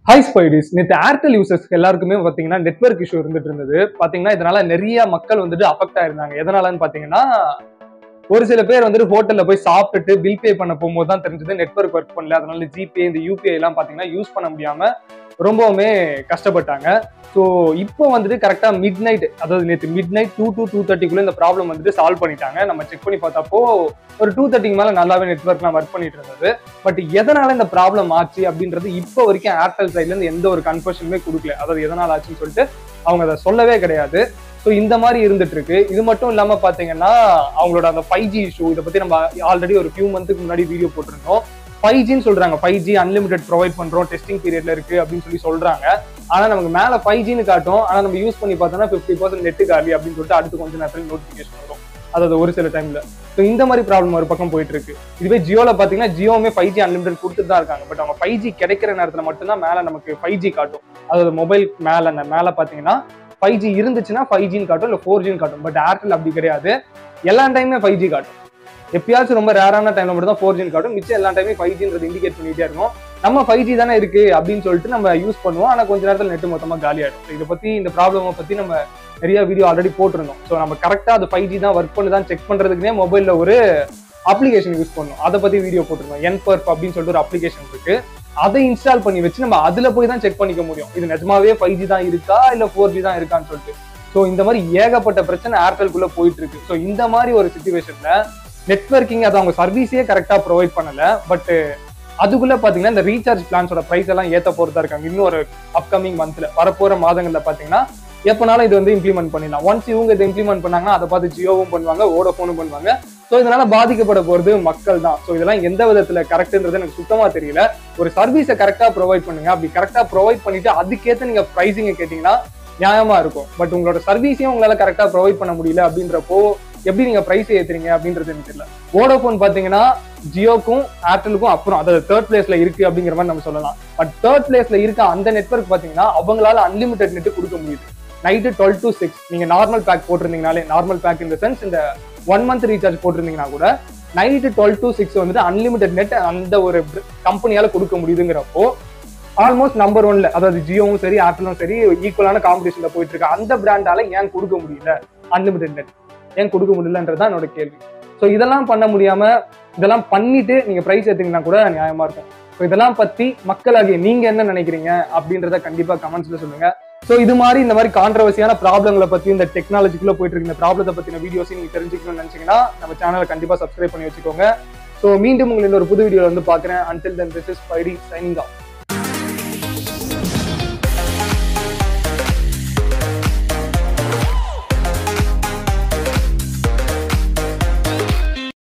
high ஸ்பைடிஸ் நேற்று Airtel users எல்லாருக்குமே பார்த்தீங்கன்னா நெட்வொர்க் இஷ்யூ இருந்துட்டு இருந்தது பார்த்தீங்கன்னா இதனால நிறைய மக்கள் வந்துட்டு அஃபெக்ட் ஆயிருந்தாங்க எதனாலன்னு பார்த்தீங்கன்னா ஒரு சில பேர் வந்துட்டு ஹோட்டல்ல போய் சாப்பிட்டுட்டு பில் பே பண்ண போகும்போது தான் தெரிஞ்சது நெட்வொர்க் ஒர்க் பண்ணல அதனால ஜிபே இந்த யூபிஐ எல்லாம் பார்த்தீங்கன்னா யூஸ் பண்ண முடியாம ரொம்பவுமே கஷ்டப்பட்டாங்க ஸோ இப்போ வந்துட்டு கரெக்டாக மிட் நைட் அதாவது நேற்று midnight two to two தேர்ட்டிக்குள்ள இந்த ப்ராப்ளம் வந்துட்டு சால்வ் பண்ணிட்டாங்க நம்ம செக் பண்ணி பார்த்தப்போ ஒரு டூ தேர்ட்டிக்கு மேலே நல்லாவே நெட்ஒர்க்லாம் ஒர்க் பண்ணிட்டு இருந்தது பட் எதனால இந்த ப்ராப்ளம் ஆச்சு அப்படின்றது இப்போ வரைக்கும் ஏர்டெல் சைட்ல இருந்து எந்த ஒரு கன்ஃபர்ஷனுமே கொடுக்கல அதாவது எதனால ஆச்சுன்னு சொல்லிட்டு அவங்க அதை சொல்லவே கிடையாது ஸோ இந்த மாதிரி இருந்துட்டு இருக்கு இது மட்டும் இல்லாம பாத்தீங்கன்னா அவங்களோட அந்த ஃபைவ் ஜி இஷ்யூ இதை பத்தி நம்ம ஆல்ரெடி ஒரு ஃபியூ மந்த்துக்கு முன்னாடி வீடியோ போட்டிருந்தோம் ஃபைவ் ஜின்னு சொல்றாங்க ஃபைவ் ஜி அன்லிமிடெட் ப்ரொவைட் பண்றோம் டெஸ்டிங் பீரியட்ல இருக்கு அப்படின்னு சொல்லி சொல்றாங்க ஆனா நமக்கு மேல ஃபைவ் ஜின்னு காட்டும் ஆனா நம்ம யூஸ் பண்ணி பார்த்தோம்னா ஃபிஃப்டி பர்சன்ட் நெட்டு காலி அப்படின்னு சொல்லிட்டு அடுத்து கொஞ்ச நேரத்தில் நோட்டிஃபிகேஷன் வரும் அதாவது ஒரு சில டைம்ல ஸோ இந்த மாதிரி ப்ராப்ளம் ஒரு பக்கம் போயிட்டு இருக்கு இதுவே ஜியோல பாத்தீங்கன்னா ஜியோவுமே ஃபைவ் ஜி அன்லிமிடெட் கொடுத்துட்டு தான் இருக்காங்க பட் அவங்க ஃபைவ் ஜி கிடைக்கிற நேரத்துல மட்டும்தான் மேல நமக்கு ஃபைவ் ஜி காட்டும் அதாவது மொபைல் மேல அந்த மேல பாத்தீங்கன்னா ஃபைவ் ஜி இருந்துச்சுன்னா ஃபைவ் ஜின்னு காட்டும் இல்லை ஃபோர் ஜின்னு காட்டும் பட் ஏர்டெல் அப்படி கிடையாது எல்லா டைமே ஃபைவ் ஜி காட்டும் எப்பயாச்சும் ரொம்ப ரேரான டைம்ல மட்டும் தான் ஃபோர் ஜின் காட்டும் மிச்சம் எல்லா டைமே ஃபைவ் ஜின்றது இண்டிகேட் பண்ணிட்டே இருக்கும் நம்ம ஃபைவ் ஜி தானே இருக்கு அப்படின்னு சொல்லிட்டு நம்ம யூஸ் பண்ணுவோம் ஆனா கொஞ்ச நேரத்தில் நெட் மொத்தமா காலி ஆயிடும் இதை பத்தி இந்த ப்ராப்ளமை பத்தி நம்ம நிறைய வீடியோ ஆல்ரெடி போட்டிருந்தோம் ஸோ நம்ம கரெக்டா அது ஃபைவ் ஜி தான் ஒர்க் பண்ணுதான் செக் பண்றதுக்குனே மொபைல்ல ஒரு அப்ளிகேஷன் யூஸ் பண்ணணும் அதை பத்தி வீடியோ போட்டிருந்தோம் என்பர்ப் அப்படின்னு சொல்லிட்டு ஒரு அப்ளிகேஷன் இருக்கு அதை இன்ஸ்டால் பண்ணி வச்சு நம்ம அதுல போய் தான் செக் பண்ணிக்க முடியும் இது நிஜமாவே ஃபைவ் ஜி தான் இருக்கா இல்ல ஃபோர் ஜி தான் இருக்கான்னு சொல்லிட்டு ஸோ இந்த மாதிரி ஏகப்பட்ட பிரச்சனை ஏர்டெல்குள்ள போயிட்டு இருக்கு ஸோ இந்த மாதிரி ஒரு சுச்சுவேஷன்ல நெட்ஒர்க்கிங் அது அவங்க சர்வீஸே கரெக்டா ப்ரொவைட் பண்ணல பட் அதுக்குள்ள பாத்தீங்கன்னா இந்த ரீசார்ஜ் பிளான்ஸோட பிரைஸ் எல்லாம் ஏத்த போறதா இருக்காங்க இன்னும் ஒரு அப்கமிங் மந்த்ல வரப்போற மாதங்கள்ல பாத்தீங்கன்னா எப்பனாலும் இது வந்து இம்ப்ளிமெண்ட் பண்ணிடலாம் ஒன்ஸ் இவங்க இதை இம்ப்ளிமெண்ட் பண்ணாங்கன்னா அதை பார்த்து ஜியோவும் பண்ணுவாங்க ஓடோஃபோனும் பண்ணுவாங்க ஸோ இதனால பாதிக்கப்பட போறது மக்கள் தான் ஸோ இதெல்லாம் எந்த விதத்துல கரெக்ட்ன்றது எனக்கு சுத்தமா தெரியல ஒரு சர்வீஸை கரெக்டா ப்ரொவைட் பண்ணுங்க அப்படி கரெக்டா ப்ரொவைட் பண்ணிட்டு அதுக்கேற்ற நீங்க ப்ரைசிங்க கேட்டீங்கன்னா நியாயமா இருக்கும் பட் உங்களோட சர்வீஸையும் உங்களால கரெக்டா ப்ரொவைட் பண்ண முடியல அப்படின்றப்போ எப்படி நீங்க பிரைஸ் ஏத்துறீங்க அப்படின்றது எனக்கு தெரியல வோடோஃபோன் பாத்தீங்கன்னா ஜியோக்கும் ஏர்டெலுக்கும் அப்புறம் அதாவது தேர்ட் பிளேஸ்ல இருக்கு அப்படிங்கிற மாதிரி நம்ம சொல்லலாம் பட் தேர்ட் பிளேஸ்ல இருக்க அந்த நெட்ஒர்க் பாத்தீங்கன்னா அவங்களால அன்லிமிடெட் நெட் கொடுக்க முடியுது நைட்டு டுவெல் டு சிக்ஸ் நீங்க நார்மல் பேக் போட்டிருந்தீங்கனாலே நார்மல் பேக் இந்த சென்ஸ் இந்த ஒன் மந்த் ரீசார்ஜ் போட்டிருந்தீங்கன்னா கூட நைட்டு டுவெல் டு சிக்ஸ் வந்துட்டு அன்லிமிடெட் நெட் அந்த ஒரு கம்பெனியால கொடுக்க முடியுதுங்கிறப்போ ஆல்மோஸ்ட் நம்பர் ஒன்ல அதாவது ஜியோவும் சரி ஏர்டெலும் சரி ஈக்குவலான காம்படிஷன்ல போயிட்டு இருக்கு அந்த பிராண்டால ஏன் கொடுக்க முடியல அன்லிமிடெட் நெட் ஏன் கொடுக்க முடியலன்றதுதான் என்னோட கேள்வி ஸோ இதெல்லாம் பண்ண முடியாம இதெல்லாம் பண்ணிட்டு நீங்க பிரைஸ் ஏத்தீங்கன்னா கூட நியாயமா இருக்கும் ஸோ இதெல்லாம் பத்தி மக்களாகிய நீங்க என்ன நினைக்கிறீங்க அப்படின்றத கண்டிப்பா கமெண்ட்ஸ்ல சொல்லுங்க ஸோ இது மாதிரி இந்த மாதிரி கான்ட்ரவர்சியான ப்ராப்ளங்களை பத்தி இந்த டெக்னாலஜிக்குள்ள போயிட்டு இருக்க இந்த ப்ராப்ளத்தை பத்தின வீடியோஸ் நீங்க தெரிஞ்சுக்கணும்னு நினைச்சீங்கன்னா நம்ம சேனலை கண்டிப்பா சப்ஸ்கிரைப் பண்ணி வச்சுக்கோங்க ஸோ மீண்டும் உங்களை இந்த ஒரு புது வீடியோல வந்து பாக்குறேன் until then this is Faidi signing of